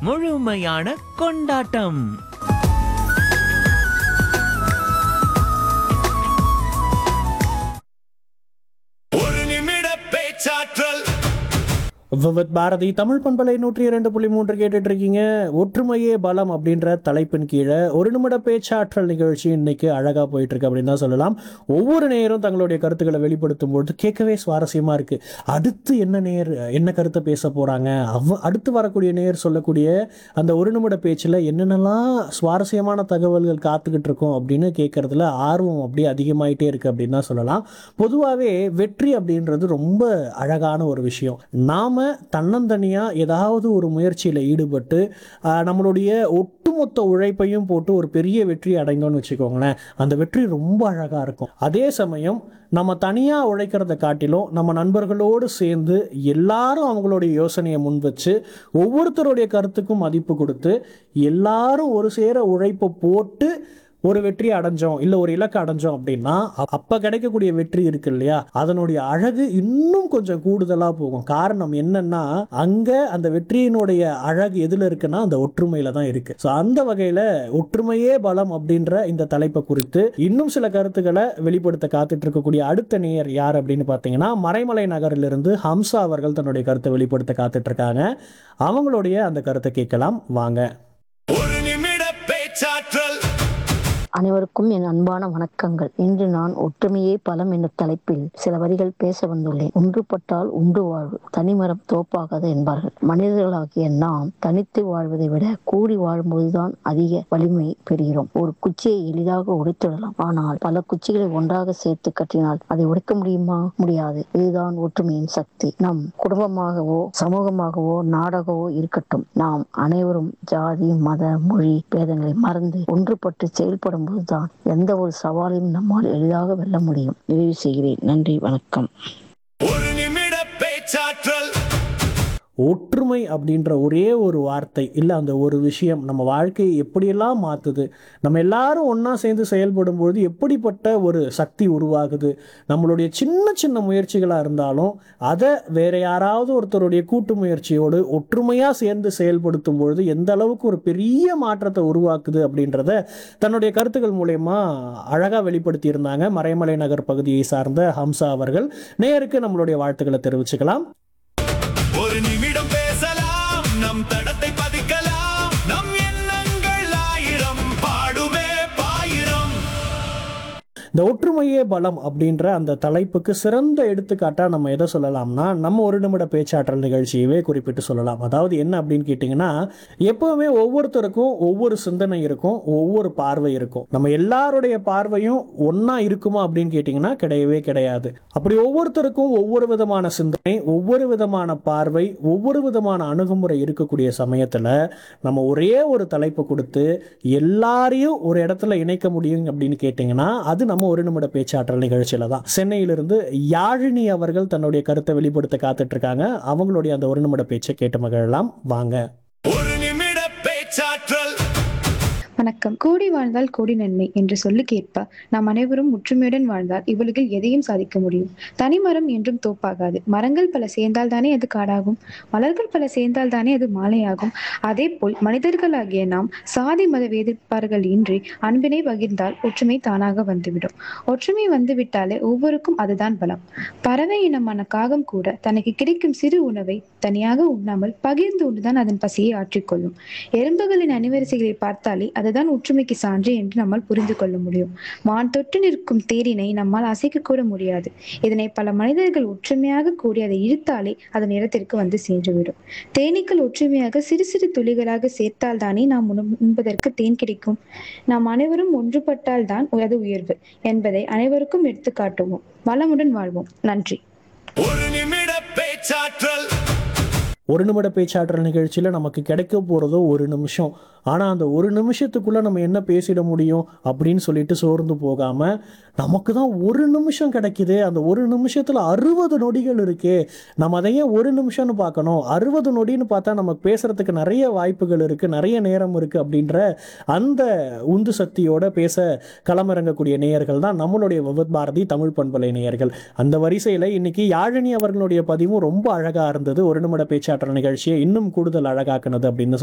முழுமையான கொண்டாட்டம் ஒரு நிமிட பேச்சாற்றல் விவத் பாரதி தமிழ் பண்பலை நூற்றி இரண்டு புள்ளி மூன்று கேட்டுட்டு இருக்கீங்க ஒற்றுமையே பலம் அப்படின்ற தலைப்பின் கீழே ஒரு நிமிட பேச்சாற்றல் நிகழ்ச்சி இன்னைக்கு அழகா போயிட்டு இருக்கு அப்படின்னு தான் சொல்லலாம் ஒவ்வொரு நேரம் தங்களுடைய கருத்துக்களை வெளிப்படுத்தும் பொழுது கேட்கவே சுவாரஸ்யமா இருக்கு அடுத்து என்ன நேர் என்ன கருத்தை பேச போறாங்க அவ அடுத்து வரக்கூடிய நேர் சொல்லக்கூடிய அந்த ஒரு நிமிட பேச்சில் என்னென்னலாம் சுவாரஸ்யமான தகவல்கள் காத்துக்கிட்டு இருக்கோம் அப்படின்னு கேட்கறதுல ஆர்வம் அப்படியே அதிகமாயிட்டே இருக்கு அப்படின்னு தான் சொல்லலாம் பொதுவாகவே வெற்றி அப்படின்றது ரொம்ப அழகான ஒரு விஷயம் நாம தன்னந்தனியாக ஏதாவது ஒரு முயற்சியில் ஈடுபட்டு ஆஹ், நம்மளுடைய ஒட்டுமொத்த உழைப்பையும் போட்டு ஒரு பெரிய வெற்றி அடைந்தோம்னு வச்சுக்கோங்களேன் அந்த வெற்றி ரொம்ப அழகாக இருக்கும் அதே சமயம் நம்ம தனியாக உழைக்கிறத காட்டிலும் நம்ம நண்பர்களோடு சேர்ந்து எல்லாரும் அவங்களுடைய யோசனையை முன் வச்சு ஒவ்வொருத்தருடைய கருத்துக்கும் மதிப்பு கொடுத்து எல்லாரும் ஒரு சேர உழைப்பை போட்டு ஒரு வெற்றி அடைஞ்சோம் இல்லை ஒரு இலக்கு அடைஞ்சோம் அப்படின்னா அ- அப்ப கிடைக்கக்கூடிய வெற்றி இருக்கு இல்லையா அதனுடைய அழகு இன்னும் கொஞ்சம் கூடுதலா போகும் காரணம் என்னன்னா அங்க அந்த வெற்றியினுடைய அழகு எதுல இருக்குன்னா அந்த ஒற்றுமையில தான் இருக்கு ஸோ அந்த வகையில ஒற்றுமையே பலம் அப்படின்ற இந்த தலைப்பை குறித்து இன்னும் சில கருத்துக்களை வெளிப்படுத்த காத்துட்டு இருக்கக்கூடிய அடுத்த நேயர் யார் அப்படின்னு பார்த்தீங்கன்னா மறைமலை நகரிலிருந்து ஹம்சா அவர்கள் தன்னுடைய கருத்தை வெளிப்படுத்த காத்துட்டு இருக்காங்க அவங்களுடைய அந்த கருத்தை கேட்கலாம் வாங்க ஒரு நிமிட பேச்சாற்றல் அனைவருக்கும் என் அன்பான வணக்கங்கள் இன்று நான் ஒற்றுமையே பலம் என்ற தலைப்பில் சில வரிகள் பேச வந்துள்ளேன் ஒன்றுபட்டால் உண்டு வாழ்வு தனிமரம் தோப்பாகாது என்பார்கள் மனிதர்களாகிய நாம் தனித்து வாழ்வதை விட கூடி வாழும்போதுதான் அதிக வலிமை பெறுகிறோம் ஒரு குச்சியை எளிதாக உடைத்துவிடலாம் ஆனால் பல குச்சிகளை ஒன்றாக சேர்த்து கட்டினால் அதை உடைக்க முடியுமா முடியாது இதுதான் ஒற்றுமையின் சக்தி நம் குடும்பமாகவோ சமூகமாகவோ நாடாகவோ இருக்கட்டும் நாம் அனைவரும் ஜாதி மத மொழி பேதங்களை மறந்து ஒன்றுபட்டு செயல்படும் போதுதான் எந்த ஒரு சவாலையும் நம்மால் எளிதாக வெல்ல முடியும் நிறைவு செய்கிறேன் நன்றி வணக்கம் ஒரு நிமிட பேச்சாற்றல் ஒற்றுமை அப்படின்ற ஒரே ஒரு வார்த்தை இல்லை அந்த ஒரு விஷயம் நம்ம வாழ்க்கையை எப்படியெல்லாம் மாற்றுது நம்ம எல்லாரும் ஒன்றா சேர்ந்து செயல்படும் பொழுது எப்படிப்பட்ட ஒரு சக்தி உருவாகுது நம்மளுடைய சின்ன சின்ன முயற்சிகளாக இருந்தாலும் அதை வேற யாராவது ஒருத்தருடைய கூட்டு முயற்சியோடு ஒற்றுமையாக சேர்ந்து செயல்படுத்தும் பொழுது எந்த அளவுக்கு ஒரு பெரிய மாற்றத்தை உருவாக்குது அப்படின்றத தன்னுடைய கருத்துக்கள் மூலயமா அழகாக வெளிப்படுத்தி இருந்தாங்க மறைமலை நகர் பகுதியை சார்ந்த ஹம்சா அவர்கள் நேருக்கு நம்மளுடைய வாழ்த்துக்களை தெரிவிச்சுக்கலாம் ஒரு நிமிடம் பேசலாம் நம் தடத்தை பதிக்கலாம் நம் எண்ணங்கள் ஆயிரம் பாடுமே பாயிரம் இந்த ஒற்றுமையே பலம் அப்படின்ற அந்த தலைப்புக்கு சிறந்த எடுத்துக்காட்டா நம்ம எதை சொல்லலாம்னா நம்ம ஒரு நிமிட பேச்சாற்றல் நிகழ்ச்சியவே குறிப்பிட்டு சொல்லலாம் அதாவது என்ன அப்படின்னு கேட்டிங்கன்னா எப்பவுமே ஒவ்வொருத்தருக்கும் ஒவ்வொரு சிந்தனை இருக்கும் ஒவ்வொரு பார்வை இருக்கும் நம்ம எல்லாருடைய பார்வையும் ஒண்ணா இருக்குமா அப்படின்னு கேட்டிங்கன்னா கிடையவே கிடையாது அப்படி ஒவ்வொருத்தருக்கும் ஒவ்வொரு விதமான சிந்தனை ஒவ்வொரு விதமான பார்வை ஒவ்வொரு விதமான அணுகுமுறை இருக்கக்கூடிய சமயத்துல நம்ம ஒரே ஒரு தலைப்பு கொடுத்து எல்லாரையும் ஒரு இடத்துல இணைக்க முடியும் அப்படின்னு கேட்டிங்கன்னா அது நம்ம ஒரு நிமிட பேச்சாற்றல் நிகழ்ச்சியில தான் சென்னையிலிருந்து யாழினி அவர்கள் தன்னுடைய கருத்தை வெளிப்படுத்த காத்துட்டு இருக்காங்க அவங்களுடைய அந்த ஒரு நிமிட பேச்சை கேட்டு மகிழலாம் வாங்க ஒரு நிமிட பேச்சாற்றல் வணக்கம் கூடி வாழ்ந்தால் கோடி நன்மை என்று சொல்லுக்கேற்ப நாம் அனைவரும் ஒற்றுமையுடன் வாழ்ந்தால் இவ்வுலகில் எதையும் சாதிக்க முடியும் தனிமரம் என்றும் தோப்பாகாது மரங்கள் பல சேர்ந்தால் தானே அது காடாகும் மலர்கள் பல சேர்ந்தால் தானே அது மாலையாகும் அதே போல் மனிதர்களாகிய நாம் சாதி மத வேதிப்பார்கள் இன்றி அன்பினை பகிர்ந்தால் ஒற்றுமை தானாக வந்துவிடும் ஒற்றுமை வந்துவிட்டாலே ஒவ்வொருக்கும் அதுதான் பலம் பறவை இனமான காகம் கூட தனக்கு கிடைக்கும் சிறு உணவை தனியாக உண்ணாமல் பகிர்ந்து உண்டுதான் அதன் பசியை ஆற்றிக்கொள்ளும் எறும்புகளின் அணிவரிசைகளை பார்த்தாலே அதுதான் ஒற்றுமைக்கு சான்று என்று நம்மால் புரிந்து கொள்ள முடியும் வான் தொட்டு நிற்கும் தேரினை நம்மால் அசைக்க கூட முடியாது இதனை பல மனிதர்கள் ஒற்றுமையாக கூடி அதை இழுத்தாலே அதன் இடத்திற்கு வந்து சென்றுவிடும் தேனீக்கள் ஒற்றுமையாக சிறு சிறு துளிகளாக சேர்த்தால் தானே நாம் உண- உண்பதற்கு தேன் கிடைக்கும் நாம் அனைவரும் ஒன்றுபட்டால் தான் அது உயர்வு என்பதை அனைவருக்கும் எடுத்து காட்டுவோம் வளமுடன் வாழ்வோம் நன்றி ஒரு நிமிட பேச்சாற்றல் ஒரு நிமிட பேச்சாற்றல் நிகழ்ச்சியில் நமக்கு கிடைக்க போகிறதோ ஒரு நிமிஷம் ஆனால் அந்த ஒரு நிமிஷத்துக்குள்ளே நம்ம என்ன பேசிட முடியும் அப்படின்னு சொல்லிட்டு சோர்ந்து போகாமல் நமக்கு தான் ஒரு நிமிஷம் கிடைக்குது அந்த ஒரு நிமிஷத்தில் அறுபது நொடிகள் இருக்கே நம்ம அதையே ஒரு நிமிஷம்னு பார்க்கணும் அறுபது நொடின்னு பார்த்தா நமக்கு பேசுகிறதுக்கு நிறைய வாய்ப்புகள் இருக்குது நிறைய நேரம் இருக்குது அப்படின்ற அந்த உந்து சக்தியோட பேச களமிறங்கக்கூடிய நேயர்கள் தான் நம்மளுடைய விவத் பாரதி தமிழ் பண்பலை நேயர்கள் அந்த வரிசையில் இன்னைக்கு யாழினி அவர்களுடைய பதிவும் ரொம்ப அழகாக இருந்தது ஒரு நிமிட பேச்சாற்றல் நிகழ்ச்சியை இன்னும் கூடுதல் அழகாக்குனது அப்படின்னு